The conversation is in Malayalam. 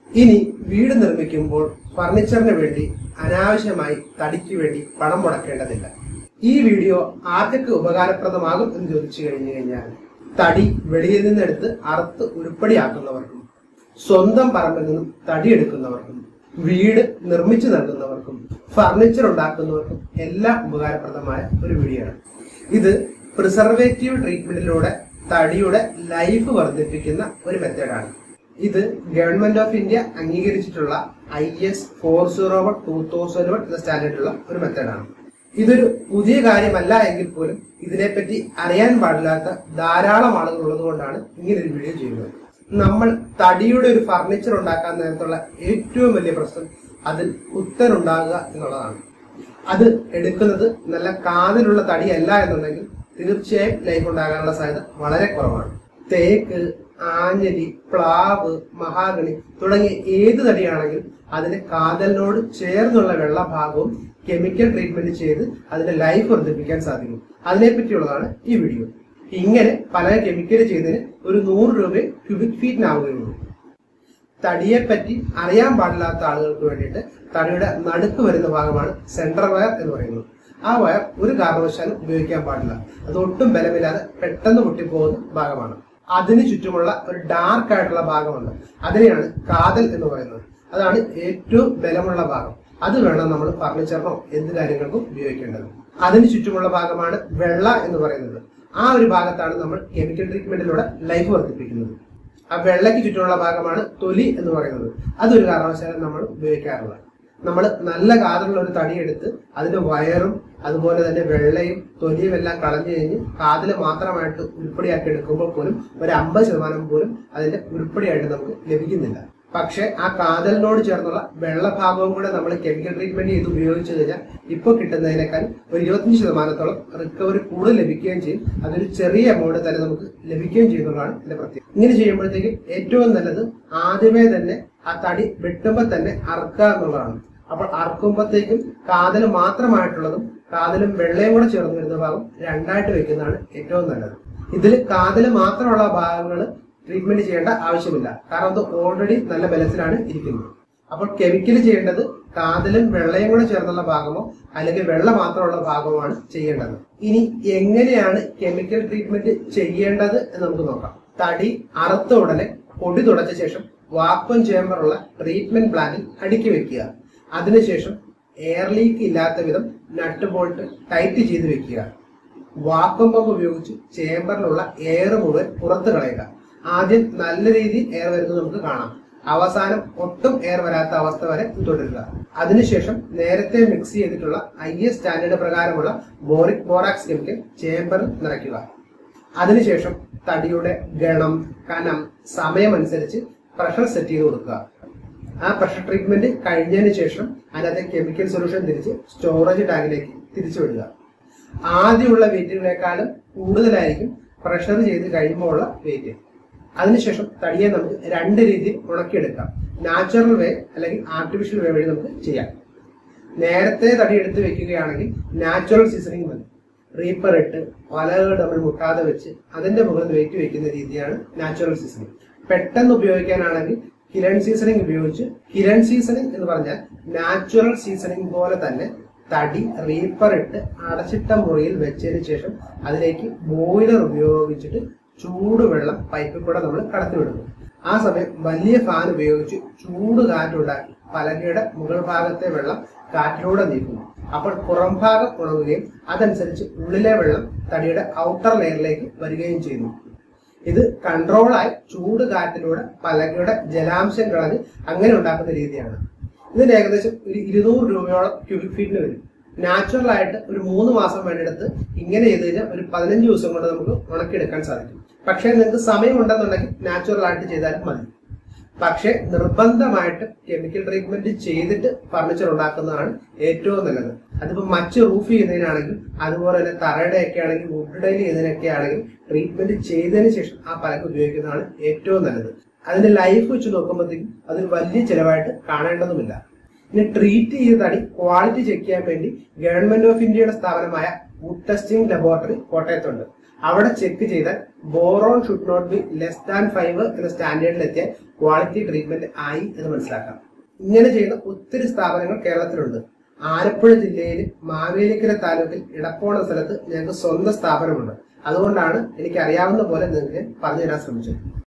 ഇനി വീട് നിർമ്മിക്കുമ്പോൾ ഫർണിച്ചറിന് വേണ്ടി അനാവശ്യമായി തടിക്ക് വേണ്ടി പണം മുടക്കേണ്ടതില്ല ഈ വീഡിയോ ആർക്കൊക്കെ ഉപകാരപ്രദമാകും എന്ന് ചോദിച്ചു കഴിഞ്ഞു കഴിഞ്ഞാൽ തടി വെളിയിൽ നിന്നെടുത്ത് അറുത്ത് ഉരുപ്പടിയാക്കുന്നവർക്കും സ്വന്തം പറമ്പിൽ നിന്നും തടിയെടുക്കുന്നവർക്കും വീട് നിർമ്മിച്ചു നൽകുന്നവർക്കും ഫർണിച്ചർ ഉണ്ടാക്കുന്നവർക്കും എല്ലാം ഉപകാരപ്രദമായ ഒരു വീഡിയോ ആണ് ഇത് പ്രിസർവേറ്റീവ് ട്രീറ്റ്മെന്റിലൂടെ തടിയുടെ ലൈഫ് വർദ്ധിപ്പിക്കുന്ന ഒരു മെത്തേഡാണ് ഇത് ഗവൺമെന്റ് ഓഫ് ഇന്ത്യ അംഗീകരിച്ചിട്ടുള്ള I S four zero one two thousand one എന്ന സ്റ്റാൻഡേർഡിലുള്ള ഒരു മെത്തേഡാണ് ഇതൊരു പുതിയ കാര്യമല്ല എങ്കിൽ പോലും ഇതിനെപ്പറ്റി അറിയാൻ പാടില്ലാത്ത ധാരാളം ആളുകൾ ഉള്ളത് കൊണ്ടാണ് ഇങ്ങനെ ഒരു വീഡിയോ ചെയ്യുന്നത് നമ്മൾ തടിയുടെ ഒരു ഫർണിച്ചർ ഉണ്ടാക്കാൻ നേരത്തുള്ള ഏറ്റവും വലിയ പ്രശ്നം അതിൽ കുത്തനുണ്ടാകുക എന്നുള്ളതാണ് അത് എടുക്കുന്നത് നല്ല കാതിലുള്ള തടിയല്ല എന്നുണ്ടെങ്കിൽ തീർച്ചയായും ലൈഫ് ഉണ്ടാകാനുള്ള സാധ്യത വളരെ കുറവാണ് തേക്ക് ആഞ്ഞലി പ്ലാവ് മഹാഗണി തുടങ്ങിയ ഏത് തടിയാണെങ്കിലും അതിന് കാതലിനോട് ചേർന്നുള്ള വെള്ള ഭാഗവും കെമിക്കൽ ട്രീറ്റ്മെന്റ് ചെയ്ത് അതിന്റെ ലൈഫ് വർദ്ധിപ്പിക്കാൻ സാധിക്കും അതിനെപ്പറ്റിയുള്ളതാണ് ഈ വീഡിയോ ഇങ്ങനെ പല കെമിക്കൽ ചെയ്തതിന് ഒരു നൂറ് രൂപ ക്യൂബിക് ഫീറ്റിനാവുകയുള്ളൂ തടിയെപ്പറ്റി അറിയാൻ പാടില്ലാത്ത ആളുകൾക്ക് വേണ്ടിയിട്ട് തടിയുടെ നടുക്ക് വരുന്ന ഭാഗമാണ് സെൻട്രൽ വയർ എന്ന് പറയുന്നത് ആ വയർ ഒരു കാരണവശാലും ഉപയോഗിക്കാൻ പാടില്ല അത് ഒട്ടും ബലമില്ലാതെ പെട്ടെന്ന് പൊട്ടിപ്പോകുന്ന ഭാഗമാണ് അതിന് ചുറ്റുമുള്ള ഒരു ഡാർക്ക് ആയിട്ടുള്ള ഭാഗമുണ്ട് അതിനെയാണ് കാതൽ എന്ന് പറയുന്നത് അതാണ് ഏറ്റവും ബലമുള്ള ഭാഗം അത് വേണം നമ്മൾ ഫർണിച്ചറിനോ എന്ത് കാര്യങ്ങൾക്കും ഉപയോഗിക്കേണ്ടത് അതിന് ചുറ്റുമുള്ള ഭാഗമാണ് വെള്ള എന്ന് പറയുന്നത് ആ ഒരു ഭാഗത്താണ് നമ്മൾ കെമിക്കൽ ട്രീറ്റ്മെന്റിലൂടെ ലൈഫ് വർദ്ധിപ്പിക്കുന്നത് ആ വെള്ളയ്ക്ക് ചുറ്റുമുള്ള ഭാഗമാണ് തൊലി എന്ന് പറയുന്നത് അതൊരു കാരണവശാലും നമ്മൾ ഉപയോഗിക്കാറില്ല നമ്മൾ നല്ല കാതിലുള്ള ഒരു തടിയെടുത്ത് അതിന്റെ വയറും അതുപോലെ തന്നെ വെള്ളയും തൊലിയും എല്ലാം കളഞ്ഞു കഴിഞ്ഞ് കാതിൽ മാത്രമായിട്ട് ഉരുപ്പടിയാക്കി എടുക്കുമ്പോൾ പോലും ഒരു അമ്പത് ശതമാനം പോലും അതിന്റെ ഉരുപ്പടിയായിട്ട് നമുക്ക് ലഭിക്കുന്നില്ല പക്ഷെ ആ കാതലിനോട് ചേർന്നുള്ള വെള്ളഭാഗവും കൂടെ നമ്മൾ കെമിക്കൽ ട്രീറ്റ്മെന്റ് ചെയ്ത് ഉപയോഗിച്ചു കഴിഞ്ഞാൽ ഇപ്പോൾ കിട്ടുന്നതിനേക്കാൾ ഒരു ഇരുപത്തഞ്ച് ശതമാനത്തോളം റിക്കവറി കൂടുതൽ ലഭിക്കുകയും ചെയ്യും അതൊരു ചെറിയ എമൗണ്ട് തന്നെ നമുക്ക് ലഭിക്കുകയും ചെയ്യുന്നതാണ് ഇതിന്റെ പ്രത്യേകത ഇങ്ങനെ ചെയ്യുമ്പോഴത്തേക്കും ഏറ്റവും നല്ലത് ആദ്യമേ തന്നെ ആ തടി വെട്ടുമ്പോൾ തന്നെ അറുക്കുക എന്നുള്ളതാണ് അപ്പോൾ അറുക്കുമ്പോഴത്തേക്കും കാതൽ മാത്രമായിട്ടുള്ളതും കാതലും വെള്ളയും കൂടെ ചേർന്ന് വരുന്ന ഭാഗം രണ്ടായിട്ട് വെക്കുന്നതാണ് ഏറ്റവും നല്ലത് ഇതിൽ കാതൽ മാത്രമുള്ള ഭാഗങ്ങൾ ട്രീറ്റ്മെന്റ് ചെയ്യേണ്ട ആവശ്യമില്ല കാരണം അത് ഓൾറെഡി നല്ല ബലത്തിലാണ് ഇരിക്കുന്നത് അപ്പോൾ കെമിക്കൽ ചെയ്യേണ്ടത് കാതലും വെള്ളയും കൂടെ ചേർന്നുള്ള ഭാഗമോ അല്ലെങ്കിൽ വെള്ള മാത്രമുള്ള ഭാഗമാണ് ചെയ്യേണ്ടത് ഇനി എങ്ങനെയാണ് കെമിക്കൽ ട്രീറ്റ്മെന്റ് ചെയ്യേണ്ടത് എന്ന് നമുക്ക് നോക്കാം തടി അറുത്ത ഉടനെ പൊടി തുടച്ച ശേഷം വാക്വം ചേമ്പറുള്ള ട്രീറ്റ്മെന്റ് പ്ലാന്റിൽ അടുക്കി വെക്കുക അതിനുശേഷം എയർ ലീക്ക് ഇല്ലാത്ത വിധം നട്ട് ബോൾട്ട് ടൈറ്റ് ചെയ്ത് വെക്കുക വാക്വം പമ്പ് ഉപയോഗിച്ച് ചേമ്പറിലുള്ള എയർ മുഴുവൻ പുറത്ത് കളയുക ആദ്യം നല്ല രീതിയിൽ എയർ വരുന്നത് നമുക്ക് കാണാം അവസാനം ഒട്ടും എയർ വരാത്ത അവസ്ഥ വരെ തുടരുക അതിനുശേഷം നേരത്തെ മിക്സ് ചെയ്തിട്ടുള്ള ഐ എസ് സ്റ്റാൻഡേർഡ് പ്രകാരമുള്ള ബോറിക് ബോറാക്സ് കെമിക്കൽ ചേമ്പറിൽ നിറയ്ക്കുക അതിനുശേഷം തടിയുടെ ഗണം കനം സമയമനുസരിച്ച് പ്രഷർ സെറ്റ് ചെയ്ത് കൊടുക്കുക ആ പ്രഷർ ട്രീറ്റ്മെന്റ് കഴിഞ്ഞതിന് ശേഷം അതിനകത്തെ കെമിക്കൽ സൊല്യൂഷൻ തിരിച്ച് സ്റ്റോറേജ് ടാങ്കിലേക്ക് തിരിച്ചു വിടുക ആദ്യമുള്ള വെയിറ്റുകളെക്കാളും കൂടുതലായിരിക്കും പ്രഷർ ചെയ്ത് കഴിയുമ്പോൾ ഉള്ള വെയിറ്റ് അതിനുശേഷം തടിയെ നമുക്ക് രണ്ട് രീതിയിൽ ഉണക്കിയെടുക്കാം നാച്ചുറൽ വേ അല്ലെങ്കിൽ ആർട്ടിഫിഷ്യൽ വേ വഴി നമുക്ക് ചെയ്യാം നേരത്തെ തടി എടുത്ത് വെക്കുകയാണെങ്കിൽ നാച്ചുറൽ സീസണിങ് മതി റീപ്പർ ഇട്ട് വലകൾ നമ്മൾ മുട്ടാതെ വെച്ച് അതിന്റെ മുകളിൽ വെയിറ്റ് വെക്കുന്ന രീതിയാണ് നാച്ചുറൽ സീസണിങ് പെട്ടെന്ന് ഉപയോഗിക്കാനാണെങ്കിൽ കിരൺ സീസണിങ് ഉപയോഗിച്ച് കിരൺ സീസണിങ് എന്ന് പറഞ്ഞാൽ നാച്ചുറൽ സീസണിങ് പോലെ തന്നെ തടി റീപ്പർ ഇട്ട് അടച്ചിട്ട മുറിയിൽ വെച്ചതിന് ശേഷം അതിലേക്ക് ബോയിലർ ഉപയോഗിച്ചിട്ട് ചൂടുവെള്ളം പൈപ്പിൽ കൂടെ നമ്മൾ കടത്തിവിടുന്നു ആ സമയം വലിയ ഫാൻ ഉപയോഗിച്ച് ചൂട് കാറ്റുണ്ടാക്കി പലകയുടെ മുകൾ ഭാഗത്തെ വെള്ളം കാറ്റിലൂടെ നീക്കുന്നു അപ്പോൾ പുറം ഭാഗം ഉണങ്ങുകയും അതനുസരിച്ച് ഉള്ളിലെ വെള്ളം തടിയുടെ ഔട്ടർ ലെയറിലേക്ക് വരികയും ചെയ്യുന്നു ഇത് കൺട്രോളായി ചൂട് കാറ്റിലൂടെ പലകയുടെ ജലാംശം കളഞ്ഞ് അങ്ങനെ ഉണ്ടാക്കുന്ന രീതിയാണ് ഇതിന് ഏകദേശം ഒരു ഇരുന്നൂറ് രൂപയോളം ക്യൂബിക് ഫീറ്റിന് വരും നാച്ചുറൽ ആയിട്ട് ഒരു മൂന്ന് മാസം വേണ്ടിയെടുത്ത് ഇങ്ങനെ ചെയ്ത് കഴിഞ്ഞാൽ ഒരു പതിനഞ്ച് ദിവസം കൊണ്ട് നമുക്ക് ഉണക്കിയെടുക്കാൻ സാധിക്കും പക്ഷേ നിങ്ങൾക്ക് സമയം ഉണ്ടെന്നുണ്ടെങ്കിൽ നാച്ചുറൽ ആയിട്ട് ചെയ്താലും മതി പക്ഷേ നിർബന്ധമായിട്ട് കെമിക്കൽ ട്രീറ്റ്മെന്റ് ചെയ്തിട്ട് ഫർണിച്ചർ ഉണ്ടാക്കുന്നതാണ് ഏറ്റവും നല്ലത് അതിപ്പോ മച്ച് റൂഫ് ചെയ്യുന്നതിനാണെങ്കിൽ അതുപോലെ തന്നെ തറയുടെ ഒക്കെ ആണെങ്കിൽ വുഡ് ഡൈൽ ചെയ്യുന്നതിനൊക്കെ ആണെങ്കിൽ ട്രീറ്റ്മെന്റ് ചെയ്തതിന് ശേഷം ആ പലക്ക് ഉപയോഗിക്കുന്നതാണ് ഏറ്റവും നല്ലത് അതിന്റെ ലൈഫ് വെച്ച് നോക്കുമ്പോഴത്തേക്കും അതൊരു വലിയ ചിലവായിട്ട് കാണേണ്ടതുമില്ല ഇനി ട്രീറ്റ് ചെയ്ത തടി ക്വാളിറ്റി ചെക്ക് ചെയ്യാൻ വേണ്ടി ഗവൺമെന്റ് ഓഫ് ഇന്ത്യയുടെ സ്ഥാപനമായ വുഡ് ടെസ്റ്റിംഗ് ലബോറട്ടറി കോട്ടയത്തുണ്ട് അവിടെ ചെക്ക് ചെയ്താൽ boron should not be less than five എന്ന സ്റ്റാൻഡേർഡിലെത്തിയ ക്വാളിറ്റി ട്രീറ്റ്മെന്റ് ആയി എന്ന് മനസ്സിലാക്കാം ഇങ്ങനെ ചെയ്യുന്ന ഒത്തിരി സ്ഥാപനങ്ങൾ കേരളത്തിലുണ്ട് ആലപ്പുഴ ജില്ലയിൽ മാവേലിക്കര താലൂക്കിൽ ഇടപ്പോണ സ്ഥലത്ത് ഞങ്ങൾക്ക് സ്വന്തം സ്ഥാപനമുണ്ട് അതുകൊണ്ടാണ് എനിക്ക് അറിയാവുന്ന പോലെ നിങ്ങൾക്ക് പറഞ്ഞു തരാൻ ശ്രമിച്ചത്